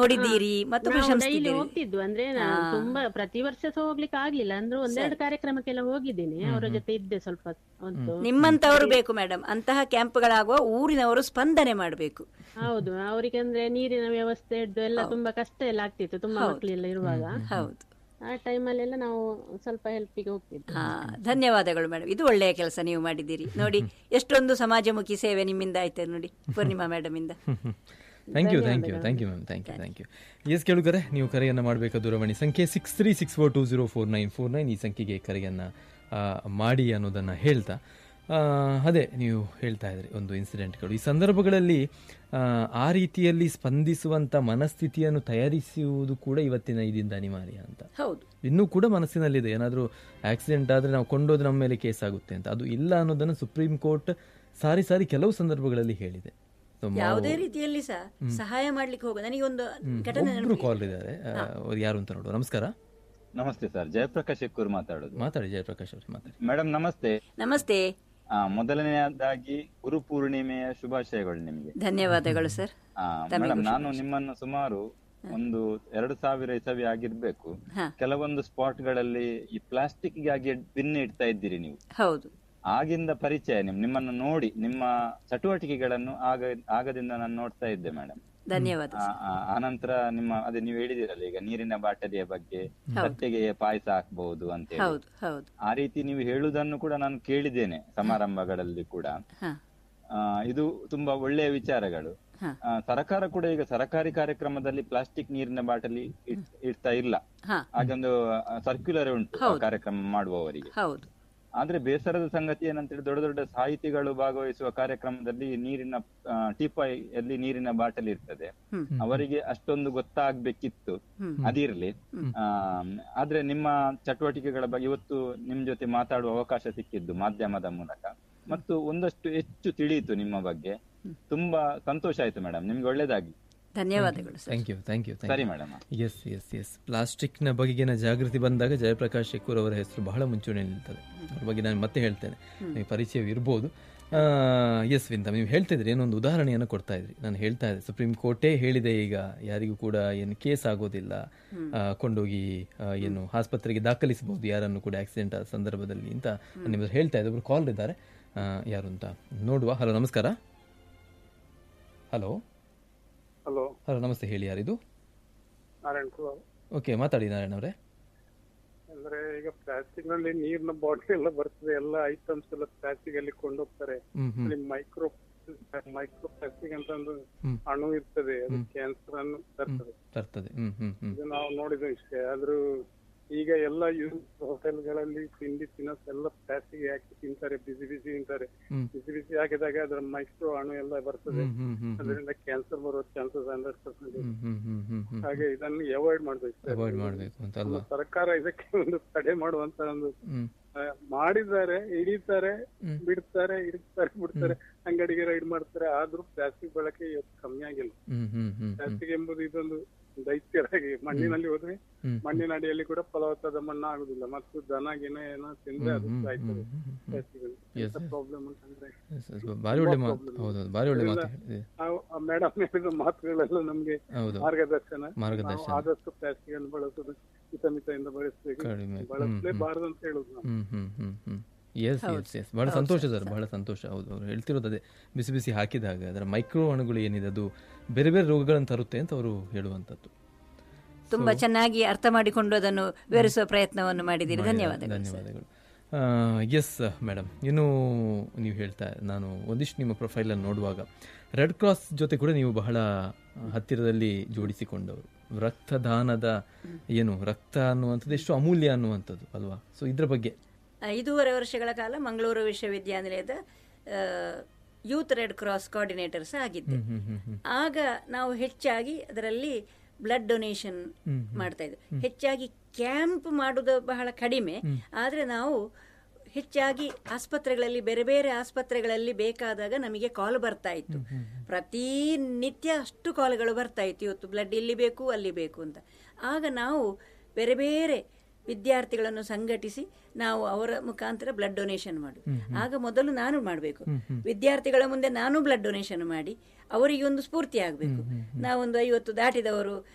ನೋಡಿದ್ದೀರಿ ಮತ್ತು ನಾವು ಡೈಲಿ ಪ್ರಶಂಸಿದ್ದೀರಿ ಹೋಗ್ತಿದ್ವು ಅಂದ್ರೆ ನಾನು ತುಂಬಾ ಪ್ರತಿ ವರ್ಷ ಸಹ ಹೋಗ್ಲಿಕ್ಕೆ ಆಗ್ಲಿಲ್ಲ ಅಂದ್ರೆ ಒಂದೆರಡು ಕಾರ್ಯಕ್ರಮಕ್ಕೆಲ್ಲ ಹೋಗಿದ್ದೀನಿ ಅವರ ಜೊತೆ ಇದ್ದೆ ಸ್ವಲ್ಪ ಹೊತ್ತು ನಿಮ್ಮಂತವರು ಬೇಕು ಮೇಡಮ್ ಅಂತಹ ಕ್ಯಾಂಪ್ಗಳಾಗುವ ಊರಿನವರು ಸ್ಪಂದನೆ ಮಾಡಬೇಕು ಹೌದು ಅವರಿಗೆ ಅಂದ್ರೆ ನೀರಿನ ವ್ಯವಸ್ಥೆ ಇದ್ದು ಎಲ್ಲ ತುಂಬಾ ಕಷ್ಟ ಎಲ್ಲ ಆಗ್ತಿತ್ತು ತುಂಬಾ ಮಕ್ಕಳೆಲ್ಲ ಇರುವಾಗ ಹೌದು ಆ ಟೈಮಲ್ಲೆಲ್ಲ ನಾವು ಸ್ವಲ್ಪ ಹೆಲ್ಪಿಗೆ ಹೋಗ್ತಿದ್ವಿ ಹಾ ಧನ್ಯವಾದಗಳು ಮೇಡಮ್ ಇದು ಒಳ್ಳೆಯ ಕೆಲಸ ನೀವು ಮಾಡಿದ್ದೀರಿ ನೋಡಿ ಎಷ್ಟೊಂದು ಸಮಾಜಮುಖಿ ಸೇವೆ ನಿಮ್ಮಿಂದ ಆಯ್ತು ನೋಡಿ ಪೂರ್ಣಿಮಾ ಮೇಡಮ್ ಇಂದ thank you thank you thank you ma'am thank you thank you yes ಕೇಳುಗರೆ ನೀವು ಕರೆಯನ್ನು ಮಾಡಬೇಕಾದ ದೂರವಾಣಿ ಸಂಖ್ಯೆ six three six four two zero four nine four nine ಈ ಸಂಖ್ಯೆಗೆ ಕರೆಯನ್ನು ಮಾಡಿ ಅನ್ನೋದನ್ನು ಹೇಳ್ತಾ ಆ, ಅದೇ ನೀವು ಹೇಳ್ತಾ ಇದ್ರಿ ಒಂದು ಇನ್ಸಿಡೆಂಟ್ಗಳು ಈ ಸಂದರ್ಭಗಳಲ್ಲಿ ಆ, ಆ ರೀತಿಯಲ್ಲಿ ಸ್ಪಂದಿಸುವಂಥ ಮನಸ್ಥಿತಿಯನ್ನು ತಯಾರಿಸುವುದು ಕೂಡ ಇವತ್ತಿನ ಇದರಿಂದ ಅನಿವಾರ್ಯ ಅಂತ ಹೌದು ಇನ್ನೂ ಕೂಡ ಮನಸ್ಸಿನಲ್ಲಿದೆ ಏನಾದರೂ ಆಕ್ಸಿಡೆಂಟ್ ಆದರೆ ನಾವು ಕೊಂಡೋದ್ರೆ ನಮ್ಮ ಮೇಲೆ ಕೇಸ್ ಆಗುತ್ತೆ ಅಂತ ಅದು ಇಲ್ಲ ಅನ್ನೋದನ್ನು ಸುಪ್ರೀಂ ಕೋರ್ಟ್ ಸಾರಿ ಸಾರಿ ಕೆಲವು ಸಂದರ್ಭಗಳಲ್ಲಿ ಹೇಳಿದೆ So, ಮಾವು- ಯಾವುದೇ ರೀತಿಯಲ್ಲಿ ಸಹ ಸಹಾಯ ಮಾಡ್ಲಿಕ್ಕೆ ಹೋಗ ನನಗೊಂದು ಘಟನೆ ಒಬ್ರು ಕಾಲ್ ಇದ್ದಾರೆ ಆ, ಅವ್ರು ಯಾರು ಅಂತ ನೋಡುವ ನಮಸ್ಕಾರ ನಮಸ್ತೆ ಸರ್ ಜಯಪ್ರಕಾಶ್ ಎಕ್ಕೂರ್ ಮಾತಾಡೋದು ಮಾತಾಡಿ ಜಯಪ್ರಕಾಶ್ ಅವರು ಮಾತಾಡಿ ಮೇಡಮ್ ನಮಸ್ತೆ ನಮಸ್ತೆ ಆ, ಮೊದಲನೆಯದಾಗಿ ಗುರು ಪೂರ್ಣಿಮೆಯ ಶುಭಾಶಯಗಳು ನಿಮಗೆ ಧನ್ಯವಾದಗಳು ಸರ್ ಮೇಡಮ್ ನಾನು ನಿಮ್ಮನ್ನು ಸುಮಾರು ಒಂದು ಎರಡು ಸಾವಿರ ಇಸವಿ ಆಗಿರ್ಬೇಕು ಹಾ. ಕೆಲವೊಂದು ಸ್ಪಾಟ್ ಗಳಲ್ಲಿ ಈ ಪ್ಲಾಸ್ಟಿಕ್ ಗಾಗಿ ಬಿನ್ ಇಡ್ತಾ ಇದ್ದೀರಿ ನೀವು ಹೌದು ಆಗಿಂದ ಪರಿಚಯ ನಿಮ್ ನಿಮ್ಮನ್ನು ನೋಡಿ ನಿಮ್ಮ ಚಟುವಟಿಕೆಗಳನ್ನು ಆಗ ಆಗದಿಂದ ನಾನು ನೋಡ್ತಾ ಇದ್ದೆ ಮೇಡಮ್ ಧನ್ಯವಾದ ಆನಂತರ ನಿಮ್ಮ ಅದೇ ನೀವು ಹೇಳಿದಿರಲ್ಲ ಈಗ ನೀರಿನ ಬಾಟಲಿಯ ಬಗ್ಗೆ ಕತ್ತೆಗೆ ಪಾಯಸ ಹಾಕ್ಬಹುದು ಅಂತ ಹೇಳಿ ಹೌದು ಹೌದು ಆ ರೀತಿ ನೀವು ಹೇಳುವುದನ್ನು ಕೂಡ ನಾನು ಕೇಳಿದ್ದೇನೆ ಸಮಾರಂಭಗಳಲ್ಲಿ ಕೂಡ ಹಾ ಆ, ಇದು ತುಂಬಾ ಒಳ್ಳೆಯ ವಿಚಾರಗಳು ಹಾ. ಆ, ಸರ್ಕಾರ ಕೂಡ ಈಗ ಸರ್ಕಾರಿ ಕಾರ್ಯಕ್ರಮದಲ್ಲಿ ಪ್ಲಾಸ್ಟಿಕ್ ನೀರಿನ ಬಾಟಲಿ ಇಡ್- ಇಡ್ತಾ ಇಲ್ಲ ಹಾ ಹಾಗೊಂದು ಸರ್ಕ್ಯುಲರ್ ಉಂಟು ಆ ಕಾರ್ಯಕ್ರಮ ಮಾಡುವವರಿಗೆ ಹೌದು ಆದ್ರೆ ಬೇಸರದ ಸಂಗತಿ ಏನಂತೇಳಿ ದೊಡ್ಡ ದೊಡ್ಡ ಸಾಹಿತಿಗಳು ಭಾಗವಹಿಸುವ ಕಾರ್ಯಕ್ರಮದಲ್ಲಿ ನೀರಿನ ಟೀಪಾಯ್ ಅಲ್ಲಿ ನೀರಿನ ಬಾಟಲಿ ಇರ್ತದೆ ಹ್ಮ್. ಅವರಿಗೆ ಅಷ್ಟೊಂದು ಗೊತ್ತಾಗ್ಬೇಕಿತ್ತು ಹ್ಮ್. ಅದಿರ್ಲಿ ಆ, ಆದ್ರೆ ನಿಮ್ಮ ಚಟುವಟಿಕೆಗಳ ಬಗ್ಗೆ ಇವತ್ತು ನಿಮ್ ಜೊತೆ ಮಾತಾಡುವ ಅವಕಾಶ ಸಿಕ್ಕಿದ್ದು ಮಾಧ್ಯಮದ ಮೂಲಕ ಮತ್ತು ಒಂದಷ್ಟು ಹೆಚ್ಚು ತಿಳಿಯಿತು ನಿಮ್ಮ ಬಗ್ಗೆ ತುಂಬಾ ಸಂತೋಷ ಆಯ್ತು ಮೇಡಮ್ ನಿಮ್ಗೆ ಒಳ್ಳೇದಾಗಿ ಧನ್ಯವಾದಗಳು sir thank you thank you ಸರಿ ಮೇಡಮ್ ಎಸ್ ಎಸ್ ಎಸ್ ಪ್ಲಾಸ್ಟಿಕ್ನ ಬಗೆಗಿನ ಜಾಗೃತಿ ಬಂದಾಗ ಜಯಪ್ರಕಾಶ್ ಶೆಕ್ಕೂರ್ ಅವರ ಹೆಸರು ಬಹಳ ಮುಂಚೂಣಿಯಲ್ಲಿ ನಿಲ್ತದೆ ಅವ್ರ ಬಗ್ಗೆ ನಾನು ಮತ್ತೆ ಹೇಳ್ತೇನೆ ನಿಮಗೆ ಪರಿಚಯವಿರ್ಬೋದು ಎಸ್ ವಿಂತ ನೀವು ಹೇಳ್ತಾ ಇದ್ರಿ ಏನೊಂದು ಉದಾಹರಣೆಯನ್ನು ಕೊಡ್ತಾ ಇದ್ರಿ ನಾನು ಹೇಳ್ತಾ ಇದ್ದೆ ಸುಪ್ರೀಂ ಕೋರ್ಟೇ ಹೇಳಿದೆ ಈಗ ಯಾರಿಗೂ ಕೂಡ ಏನು ಕೇಸ್ ಆಗೋದಿಲ್ಲ ಆ, ಕೊಂಡೋಗಿ ಆ, ಏನು ಆಸ್ಪತ್ರೆಗೆ ದಾಖಲಿಸಬಹುದು ಯಾರನ್ನು ಕೂಡ ಆಕ್ಸಿಡೆಂಟ್ ಆದ ಸಂದರ್ಭದಲ್ಲಿ ಅಂತ ನಾನು ನಿಮಗೆ ಹೇಳ್ತಾ ಇದ್ದೆ ಒಬ್ರು ಕಾಲ್ ಇದ್ದಾರೆ ಆ, ಯಾರು ಅಂತ ನೋಡುವ ಹಲೋ ನಮಸ್ಕಾರ ಹಲೋ ಹಲೋ ಹಲೋ ನಮಸ್ತೆ ಹೇಳಿ ಯಾರಿದು ನಾರಾಯಣ್ ಕುಮಾರ್ ಓಕೆ ಮಾತಾಡಿ ನಾರಾಯಣ ಅವರೇ ಅಂದ್ರೆ ಈಗ ಪ್ಲಾಸ್ಟಿಕ್ ನಲ್ಲಿ ನೀರಿನ ಬಾಟಲ್ ಎಲ್ಲ ಬರ್ತದೆ ಎಲ್ಲ ಐಟಮ್ಸ್ ಎಲ್ಲ ಪ್ಲಾಸ್ಟಿಕ್ ಅಲ್ಲಿ ಕೊಂಡೋಗ್ತಾರೆ ಹ್ಮ್ ಹ್ಮ್ ಅಲ್ಲಿ ಮೈಕ್ರೋ ಮೈಕ್ರೋ ಪ್ಲಾಸ್ಟಿಕ್ ಅಂತ ಒಂದು ಹ್ಮ್. ಅಣು ಇರ್ತದೆ ಅದು ಕ್ಯಾನ್ಸರ್ ಅನ್ನು ತರ್ತದೆ ತರ್ತದೆ ಹ್ಮ್ ಹ್ಮ್ ಹ್ಮ್ ಇದು ನಾವು ನೋಡಿದ ಇಷ್ಟೇ ಆದ್ರೂ ಈಗ ಎಲ್ಲ ಹೋಟೆಲ್ಗಳಲ್ಲಿ ತಿಂಡಿ ತಿನ್ನಸ್ ಎಲ್ಲ ಪ್ಲಾಸ್ಟಿಕ್ ಹಾಕಿ ತಿಂತಾರೆ ಬಿಸಿ ಬಿಸಿ ತಿಂತಾರೆ ಹ್ಮ್. ಬಿಸಿ ಬಿಸಿ ಹಾಕಿದಾಗ ಅದರ ಮೈಕ್ರೋ ಅಣು ಎಲ್ಲ ಬರ್ತದೆ ಹ್ಮ್ ಹ್ಮ್ ಹ್ಮ್ ಅದರಿಂದ ಕ್ಯಾನ್ಸರ್ ಬರೋ ಚಾನ್ಸಸ್ ಹಂಡ್ರೆಡ್ ಪರ್ಸೆಂಟ್ ಹ್ಮ್ ಹ್ಮ್ ಹ್ಮ್ ಹ್ಮ್ ಹ್ಮ್ ಹಾಗೆ ಇದನ್ನು ಅವಾಯ್ಡ್ ಮಾಡ್ಬೇಕು ಅವಾಯ್ಡ್ ಮಾಡಬೇಕು ಅಂತ ಅಲ್ವಾ ಸರ್ಕಾರ ಇದಕ್ಕೆ ಒಂದು ತಡೆ ಮಾಡುವಂತ ಒಂದು ಹ್ಮ್ ಆ, ಮಾಡಿದ್ದಾರೆ ಹಿಡಿತಾರೆ ಹ್ಮ್. ಬಿಡ್ತಾರೆ ಹಿಡಿತಾರೆ ಬಿಡ್ತಾರೆ ಅಂಗಡಿಗೆ ರೈಡ್ ಮಾಡ್ತಾರೆ ಆದ್ರೂ ಪ್ಲಾಸ್ಟಿಕ್ ಬಳಕೆ ಇವತ್ತು ಕಮ್ಮಿ ಆಗಿಲ್ಲ ಹ್ಮ್ ಹ್ಮ್ ಹ್ಮ್ ಹ್ಮ್ ಪ್ಲಾಸ್ಟಿಕ್ ಎಂಬುದು ಇದೊಂದು ದೈತ್ಯರಾಗಿ ಮಣ್ಣಿನಲ್ಲಿ ಹೋದ್ರೆ ಹ್ಮ್. ಮಣ್ಣಿನ ಅಡಿಯಲ್ಲಿ ಕೂಡ ಫಲವತ್ತಾದ ಮಣ್ಣು ಆಗುದಿಲ್ಲ ಮತ್ತು ದನ ಗಿನ ಏನೋ ತಿಂದ್ರೆ ಅದು ಹ್ಮ್, ಸಾಯ್ತದೆ ಹ್ಮ್, ಹ್ಮ್, ಹ್ಮ್. ಪ್ಲಾಸ್ಟಿಕ್ ಪ್ರಾಬ್ಲಮ್ ಅಂತಂದ್ರೆ Yes, yes, ಭಾರಿ ಒಳ್ಳೆ ಮಾತು ಹೌದು ಹೌದು ಭಾರಿ ಒಳ್ಳೆ ಮಾತು ಹೇಳಿದೆ. ಮೇಡಮ್ ಹೇಳಿದ ಮಾತುಗಳೆಲ್ಲ ನಮ್ಗೆ ಹೌದು ಮಾರ್ಗದರ್ಶನ ಮಾರ್ಗದರ್ಶನ. ನಾವು ಆದಷ್ಟು ಪ್ಲಾಸ್ಟಿಕ್ ಅನ್ನು ಬಳಸೋದು ಹಿತಮಿತದಿಂದ ಬಳಸಬೇಕು ಕಡಿಮೆ ಹ್ಮ್, ಬಳಸಲೇಬಾರದು ಅಂತ ಹೇಳುದು ನಾವು ಹ್ಮ್ ಹ್ಮ್ ಹ್ಮ್ ಹ್ಮ್ ಎಸ್ ಎಸ್ ಎಸ್ ಬಹಳ ಸಂತೋಷ ಸರ್ ಬಹಳ ಸಂತೋಷ ಹೌದು ಅವ್ರು ಹೇಳ್ತಿರೋದು ಅದೇ ಬಿಸಿ ಬಿಸಿ ಹಾಕಿದಾಗ ಅದರ ಮೈಕ್ರೋ ಅಣುಗಳು ಏನಿದೆ ಅದು ಬೇರೆ ಬೇರೆ ರೋಗಗಳನ್ನು ತರುತ್ತೆ ಅಂತ ಅವರು ಹೇಳುವಂಥದ್ದು ತುಂಬಾ ಚೆನ್ನಾಗಿ ಅರ್ಥ ಮಾಡಿಕೊಂಡು ಅದನ್ನು ವಿವರಿಸುವ ಪ್ರಯತ್ನವನ್ನು ಮಾಡಿದ್ದೀರಿ ಧನ್ಯವಾದಗಳು ಸರ್. ಧನ್ಯವಾದಗಳು ಎಸ್ ಮೇಡಮ್ ಇನ್ನು ನೀವು ಹೇಳ್ತಾ ನಾನು ಒಂದಿಷ್ಟು ನಿಮ್ಮ ಪ್ರೊಫೈಲನ್ನು ನೋಡುವಾಗ ರೆಡ್ ಕ್ರಾಸ್ ಜೊತೆ ಕೂಡ ನೀವು ಬಹಳ ಹತ್ತಿರದಲ್ಲಿ ಜೋಡಿಸಿಕೊಂಡವರು ರಕ್ತದಾನದ ಏನು ರಕ್ತ ಅನ್ನುವಂಥದ್ದು ಎಷ್ಟು ಅಮೂಲ್ಯ ಅನ್ನುವಂಥದ್ದು ಅಲ್ವಾ ಸೊ ಇದ್ರ ಬಗ್ಗೆ ಐದೂವರೆ ವರ್ಷಗಳ ಕಾಲ ಮಂಗಳೂರು ವಿಶ್ವವಿದ್ಯಾನಿಲಯದ ಯೂತ್ ರೆಡ್ ಕ್ರಾಸ್ ಕೋಆರ್ಡಿನೇಟರ್ಸ್ ಆಗಿದ್ದೆ ಹ್ಮ್ ಹ್ಮ್ ಹ್ಮ್ ಆಗ ನಾವು ಹೆಚ್ಚಾಗಿ ಅದರಲ್ಲಿ ಬ್ಲಡ್ ಡೊನೇಷನ್ ಮಾಡ್ತಾ ಇದ್ವಿ ಹೆಚ್ಚಾಗಿ ಕ್ಯಾಂಪ್ ಮಾಡುವುದು ಬಹಳ ಕಡಿಮೆ ಆದರೆ ನಾವು ಹೆಚ್ಚಾಗಿ ಆಸ್ಪತ್ರೆಗಳಲ್ಲಿ ಬೇರೆ ಬೇರೆ ಆಸ್ಪತ್ರೆಗಳಲ್ಲಿ ಬೇಕಾದಾಗ ನಮಗೆ ಕಾಲ್ ಬರ್ತಾ ಇತ್ತು ಪ್ರತಿನಿತ್ಯ ಅಷ್ಟು ಕಾಲ್ಗಳು ಬರ್ತಾ ಇತ್ತು ಇವತ್ತು ಬ್ಲಡ್ ಇಲ್ಲಿ ಬೇಕು ಅಲ್ಲಿ ಬೇಕು ಅಂತ ಆಗ ನಾವು ಬೇರೆ ಬೇರೆ ವಿದ್ಯಾರ್ಥಿಗಳನ್ನು ಸಂಘಟಿಸಿ ನಾವು ಅವರ ಮುಖಾಂತರ ಬ್ಲಡ್ ಡೊನೇಷನ್ ಮಾಡು ಆಗ ಮೊದಲು ನಾನು ಮಾಡಬೇಕು ವಿದ್ಯಾರ್ಥಿಗಳ ಮುಂದೆ ನಾನು ಬ್ಲಡ್ ಡೊನೇಷನ್ ಮಾಡಿ ಅವರಿಗೆ ಒಂದು ಸ್ಫೂರ್ತಿ ಆಗಬೇಕು ನಾವೊಂದು ಐವತ್ತು ದಾಟಿದವರು